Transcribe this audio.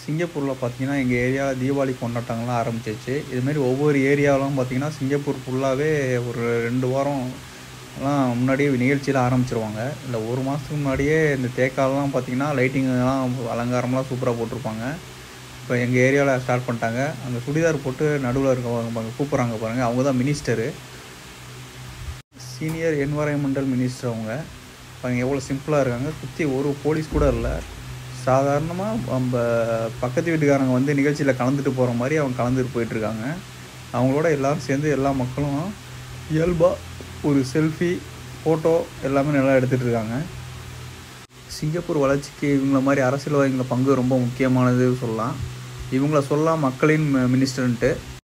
சிங்கப்பூரில் பார்த்தீங்கன்னா எங்கள் ஏரியாவில் தீபாவளி கொண்டாட்டங்கள்லாம் ஆரம்பிச்சிச்சு இதுமாரி ஒவ்வொரு ஏரியாவிலும் பார்த்தீங்கன்னா சிங்கப்பூர் ஃபுல்லாகவே ஒரு ரெண்டு வாரம் எல்லாம் முன்னாடியே நிகழ்ச்சியெலாம் ஆரம்பிச்சிருவாங்க இல்லை ஒரு மாதத்துக்கு முன்னாடியே இந்த தேக்காலெலாம் பார்த்தீங்கன்னா லைட்டிங்கெல்லாம் அலங்காரம்லாம் சூப்பராக போட்டிருப்பாங்க இப்போ எங்கள் ஏரியாவில் ஸ்டார்ட் பண்ணிட்டாங்க அங்கே சுடிதார் போட்டு நடுவில் இருக்கவங்க கூப்பிட்றாங்க பாருங்கள் அவங்க தான் மினிஸ்டரு சீனியர் என்வரான்மெண்டல் மினிஸ்டர் அவங்க அவங்க எவ்வளோ சிம்பிளாக இருக்காங்க சுற்றி ஒரு போலீஸ் கூட இல்லை சாதாரணமாக நம்ம பக்கத்து வீட்டுக்காரங்க வந்து நிகழ்ச்சியில் கலந்துட்டு போகிற மாதிரி அவங்க கலந்துட்டு போயிட்டுருக்காங்க அவங்களோட எல்லோரும் சேர்ந்து எல்லா மக்களும் இயல்பாக ஒரு செல்ஃபி ஃபோட்டோ எல்லாமே நல்லா எடுத்துகிட்டு இருக்காங்க சிங்கப்பூர் வளர்ச்சிக்கு இவங்கள மாதிரி அரசியல்வாதிகள பங்கு ரொம்ப முக்கியமானது சொல்லலாம் இவங்கள சொல்லலாம் மக்களின் மினிஸ்டர்ன்ட்டு